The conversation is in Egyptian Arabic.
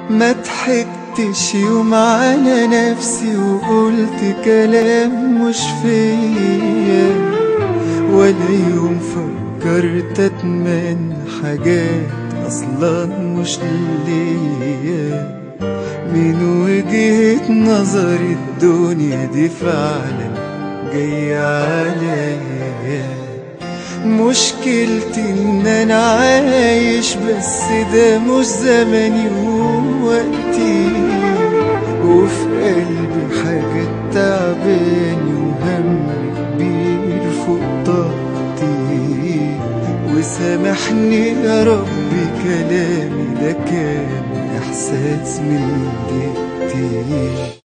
ما ضحكتش يوم على نفسي وقلت كلام مش فيا ولا يوم فكرت اتمنى حاجات اصلا مش ليا من وجهة نظر الدنيا دي فعلا جاية عليا مشكلتي ان انا عايش بس ده مش زمني ووقتي وفي قلبي حاجة تعباني وهم كبير فوق طاقتي وسامحني يا ربي كلامي ده كان احساس من جدتي